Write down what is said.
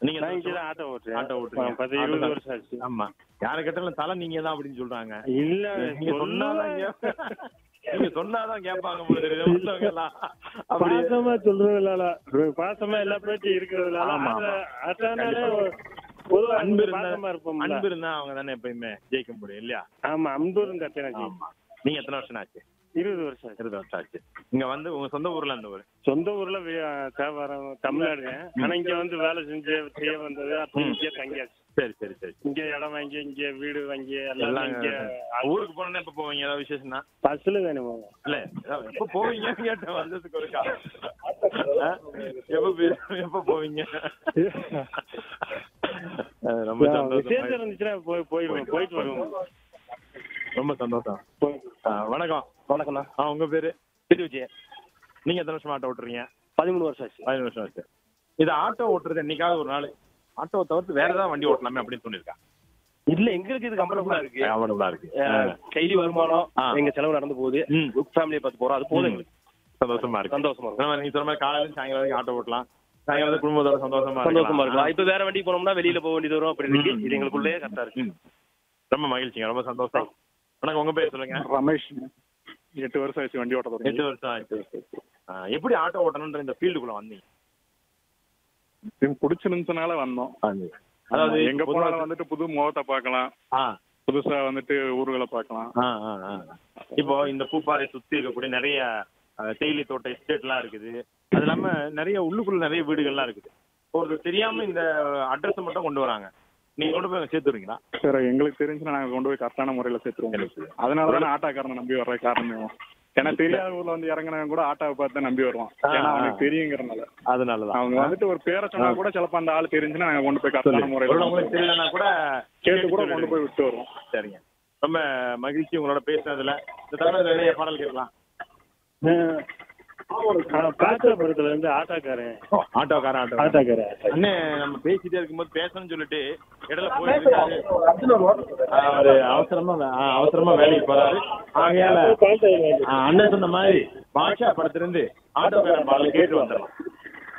நீங்க நான் இங்கே தான் ஆட்டோ ஓட்டுறேன் ஆட்டோ ஓட்டுறீங்க. பத்து ஆட்டோ இருபது தான். வருஷம் ஆச்சு ஆமா யாரை கேட்டாலும் தலை நீங்க தான் அப்படின்னு சொல்றாங்க இல்ல நீங்க சொன்னாதான் கே- நீங்க சொன்னாதான் கேட்பாங்க போல தெரியுது மத்தவங்க எல்லாம் அப்படி பாசமா சொல்றதுனால பாசமா எல்லா பேச்சும் இருக்கிறதுனால ஆமா, ஆமா. அதானாலே பொதுவா அன்பு பாசமா இருந்தா இருப்போம்ல அன்பு இருந்தா அவங்க தானே எப்பயுமே ஜெயிக்க முடியும் இல்லையா ஆமா அன்பு இருந்தா எனக்கு ஆமா நீங்க எத்தனை வருஷம் ஆச்சு இருபது வருஷம் ஆச்சு இருபது வருஷம் ஆச்சு இங்க வந்து உங்க சொந்த ஊர்ல அந்த ஊர் சொந்த ஊர்ல வி- தேவாரம் தமிழ்நாடு ஆனா இங்க வந்து வேலை செஞ்சு செய்ய வந்தது அப்புறம் ம். இங்கே தங்கியாச்சு சரி சரி சரி இங்க இடம் வாங்கி இங்க வீடு வாங்கி எல்லாம் எல்லாம் இங்க ஊருக்கு போனா எப்ப போவீங்க ஏதாவது விசேஷம்னா பஸ்ல தானே போவோம் இல்ல எப்ப போவீங்க கேட்டேன் வந்ததுக்கு ஒருக்கா ஆ? எப்ப போய்- எப்ப போவீங்க அஹ் ரொம்ப விசேஷம் சந்தோஷம் இருந்துச்சுன்னா போய் போயிடுவோம் போயிட்டு வருவோம் ரொம்ப சந்தோஷம் போய் ஆ, வணக்கம் வணக்கண்ணா ஆ உங்க பேரு திரு விஜய் நீங்க எத்தனை வருஷமா ஆட்டோ ஓட்டுறீங்க பதிமூணு வருஷம் ஆச்சு பதினஞ்சு வருஷம் ஆச்சு இது ஆட்டோ ஓட்டுறது என்னைக்காவது ஒரு நாள் ஆட்டோ தவிர்த்து வேற ஏதாவது வண்டி ஓட்டலாமே அப்படின்னு சொல்லியிருக்கா இல்ல எங்களுக்கு இது கம்ஃபர்டபுளா இருக்கு கவனமா இருக்கு கைலி வருமானம் ஆ. எங்க செலவு நடந்து போகுது ம். ஃபேமிலியை பார்த்து போறோம் அது போதும் எங்களுக்கு சந்தோஷமா இருக்கு சந்தோஷமா இருக்கும் ஆமா, நீங்க சொன்ன மாதிரி காலையில இருந்து சாயங்காலம் வரைக்கும் ஆட்டோ ஓட்டலாம் சாயங்காலம் வந்து குடும்பத்தோட சந்தோஷமா சந்தோஷமா இருக்கலாம். இருக்கும் இப்ப வேற வண்டி போனோம்னா வெளியில போக வேண்டியது வரும் அப்படி இருக்கு ம். இது எங்களுக்குள்ளே கரெக்டா இருக்கு ம். ரொம்ப மகிழ்ச்சிங்க ரொம்ப சந்தோஷம் வணக்கம் உங்க பேர் சொல்லுங்க ரமேஷ் எட்டு வருஷம் ஆச்சு வண்டி ஓட்ட தொடங்கி எட்டு வருஷம் ஆச்சு ஆ, எப்படி ஆட்டோ ஓட்டணும்ன்ற இந்த ஃபீல்டுக்குள்ள வந்தீங்க இது பிடிச்சிருந்துச்சுனால வந்தோம் அதாவது எங்க பொதுவா- போனாலும் வந்துட்டு புது முகத்தை பார்க்கலாம் ஆ, புதுசா வந்துட்டு ஊர்களை பார்க்கலாம் ஆ, ஆ, ஆ. இப்போ இந்த பூப்பாறை சுத்தி இருக்கக்கூடிய நிறைய அஹ், தேயிலை தோட்ட எஸ்டேட்லாம் இருக்குது அது இல்லாம நிறைய உள்ளுக்குள்ள நிறைய வீடுகள்லாம் இருக்குது ஒரு தெரியாம இந்த அட்ரஸ் மட்டும் கொண்டு வராங்க நீங்க கொண்டு போய் அங்க சேர்த்துறீங்களா சரி எங்களுக்கு தெரிஞ்சுன்னா நாங்க கொண்டு போய் கரெக்டான முறையில சேர்த்துருவோம் அதனால தானே ஆட்டோக்காரனை நம்பி வர்ற காரணமே ஏன்னா தெரியாத ஊர்ல வந்து இறங்குனவங்க கூட ஆட்டோவை பார்த்து தான் நம்பி வருவான் ஆ, ஏன்னா ஆ. அவனுக்கு தெரியுங்கிறனால அதனாலதான் அவங்க வந்துட்டு ஒரு பேரை சொன்னா கூட சிலப்ப அந்த ஆள் தெரிஞ்சுன்னா நாங்க கொண்டு போய் கரெக்டான சொல்லு. முறையில ஒருவேளை உங்களுக்கு தெரியலன்னா கூட கேட்டு கூட கொண்டு போய் விட்டு வருவோம் சரிங்க ரொம்ப மகிழ்ச்சி உங்களோட பேசுனதுல இந்த தடவை நிறைய பாடல் கேட்கலாம் காற்றபுரத்துல இருந்து ஆட்டோக்காரன் ஓ, ஆட்டோக்காரன் ஆட்டோ ஆட்டோக்காரன் அண்ணே நம்ம பேசிட்டே இருக்கும்போது பேசணும்னு சொல்லிட்டு இடையில போயிட்டு இருக்காரு. அவரு அவசரமா வே- ஆ, அவசரமா வேலைக்கு போறாரு ஆகையால ஆ, அண்ணன் சொன்ன மாதிரி பாஷா படத்திலிருந்து ஆட்டோக்காரன் பாடல் கேட்டு வந்துடலாம்